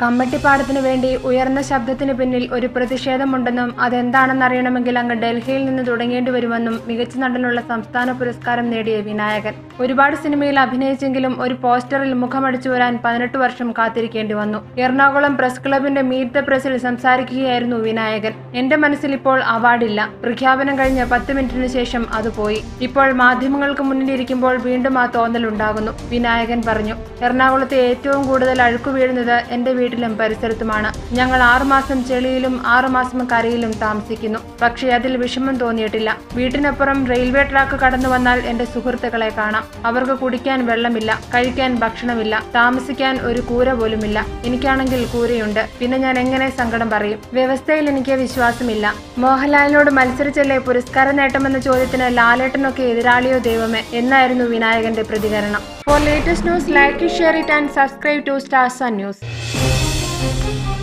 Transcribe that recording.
കമ്മട്ടിപ്പാടത്തിനു വേണ്ടി ഉയർന്ന ശബ്ദത്തിന് പിന്നിൽ ഒരു പ്രതിഷേധമുണ്ടെന്നും അതെന്താണെന്നറിയണമെങ്കിൽ അങ്ങ് ഡൽഹിയിൽ നിന്ന് തുടങ്ങേണ്ടി വരുമെന്നും മികച്ച നടനുള്ള സംസ്ഥാന പുരസ്കാരം നേടിയ വിനായകൻ ഒരുപാട് സിനിമയിൽ അഭിനയിച്ചെങ്കിലും ഒരു പോസ്റ്ററിൽ മുഖമടിച്ചു വരാൻ പതിനെട്ട് വർഷം കാത്തിരിക്കേണ്ടി വന്നു എറണാകുളം പ്രസ് ക്ലബിന്റെ മീറ്റ് ദ പ്രസിൽ സംസാരിക്കുകയായിരുന്നു വിനായകൻ എന്റെ മനസ്സിൽ ഇപ്പോൾ അവാർഡില്ല പ്രഖ്യാപനം കഴിഞ്ഞ പത്ത് മിനിറ്റിന് ശേഷം അത് പോയി ഇപ്പോൾ മാധ്യമങ്ങൾക്ക് മുന്നിലിരിക്കുമ്പോൾ വീണ്ടും ആ തോന്നലുണ്ടാകുന്നു വിനായകൻ പറഞ്ഞു എറണാകുളത്തെ ഏറ്റവും കൂടുതൽ അഴുക്കു വീഴുന്നത് എന്റെ വീട്ടിലും പരിസരത്തുമാണ് ഞങ്ങൾ ആറുമാസം ചെളിയിലും ആറുമാസം കരയിലും താമസിക്കുന്നു പക്ഷേ അതിൽ വിഷമം തോന്നിയിട്ടില്ല വീട്ടിനപ്പുറം റെയിൽവേ ട്രാക്ക് കടന്നു വന്നാൽ എന്റെ സുഹൃത്തുക്കളെ കാണാം അവർക്ക് കുടിക്കാൻ വെള്ളമില്ല കഴിക്കാൻ ഭക്ഷണമില്ല താമസിക്കാൻ ഒരു കൂര പോലുമില്ല എനിക്കാണെങ്കിൽ കൂരയുണ്ട് പിന്നെ ഞാൻ എങ്ങനെ സങ്കടം പറയും വ്യവസ്ഥയിൽ എനിക്ക് വിശ്വാസമില്ല മോഹൻലാലിനോട് മത്സരിച്ചല്ലേ പുരസ്കാര നേട്ടമെന്ന ചോദ്യത്തിന് ലാലേട്ടനൊക്കെ എതിരാളിയോ ദൈവമേ എന്നായിരുന്നു വിനായകന്റെ പ്രതികരണം for latest news like share it and subscribe to stars news